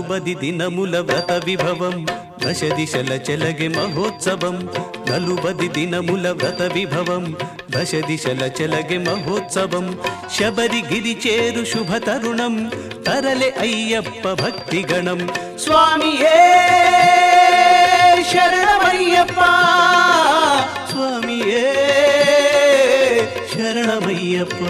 నలుబది దినముల వ్రత విభవం దశ దిశల చెలగే మహోత్సవం నలుబది దినముల వ్రత విభవం దశ దిశల చెలగే మహోత్సవం శబరిగిరి చేరు శుభ తరుణం తరలే అయ్యప్ప భక్తి గణం స్వామియే శరణమయ్యప్ప స్వామియే శరణమయ్యప్ప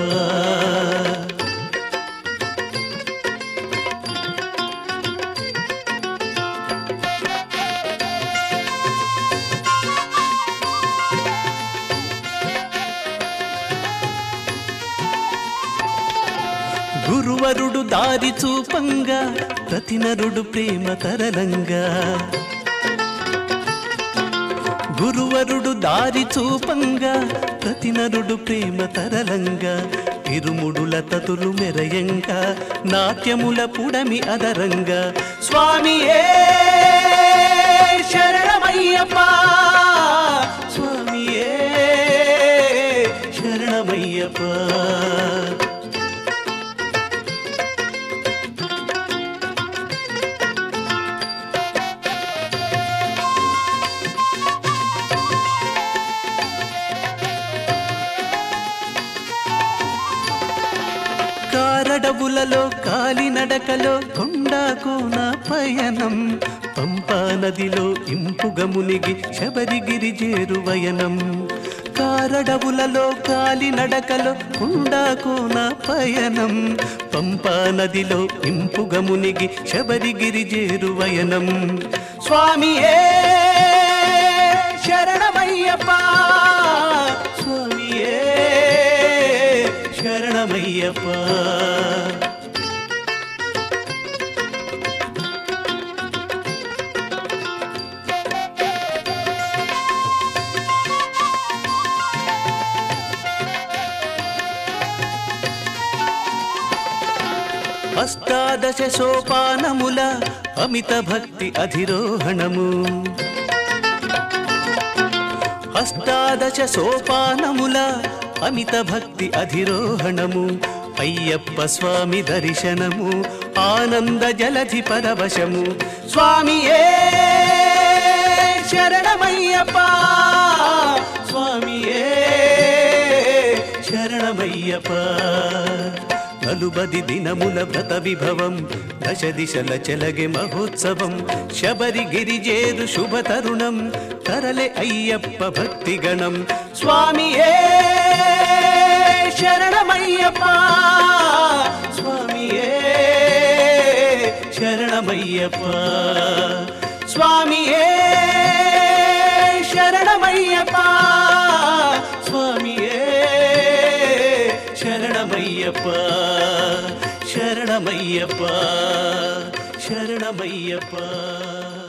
గురువరుడు దారి చూపంగా ప్రతి నరుడు ప్రేమ తరలంగా గురువరుడు దారి చూపంగా ప్రతి నరుడు ప్రేమ తరలంగా ఇరుముడుల తతులు మెరయంగా నాట్యముల పుడమి అదరంగా స్వామియే శరణమయ్యప్ప స్వామియే శరణమయ్యప్ప కారడవులలో కాలినడకలో కొండా కోన పయనం పంపా నదిలో ఇంపుగ మునిగి శబరిగిరి చేరువయనం కారడవులలో కాలినడకలో కొండా కోన పయనం పంపా నదిలో ఇంపుగ మునిగి శబరిగిరి చేరువయనం స్వామియే శరణమయ్యప్ప స్వామియే శరణమయ్యప్ప అష్టాదశ సోపానముల అమిత భక్తి అధిరోహణము అష్టాదశ సోపానముల అమిత భక్తి అధిరోహణము అయ్యప్ప స్వామి దర్శనము ఆనంద జలధి పరవశము స్వామియే శరణమయ్యప్ప స్వామియే శరణమయ్యప్ప నలుబది దినముల వ్రత విభవం దశ దిశల చెలగే మహోత్సవం శబరి గిరిజేరు శుభ తరుణం తరలే అయ్యప్ప భక్తి గణం స్వామియే శరణమయ్యప్ప స్వామియే శరణమయ్యప్ప స్వామియే శరణమయ్యప్ప స్వామియే శరణమయ్యప్ప శరణమయ్యప్ప శరణమయ్యప్ప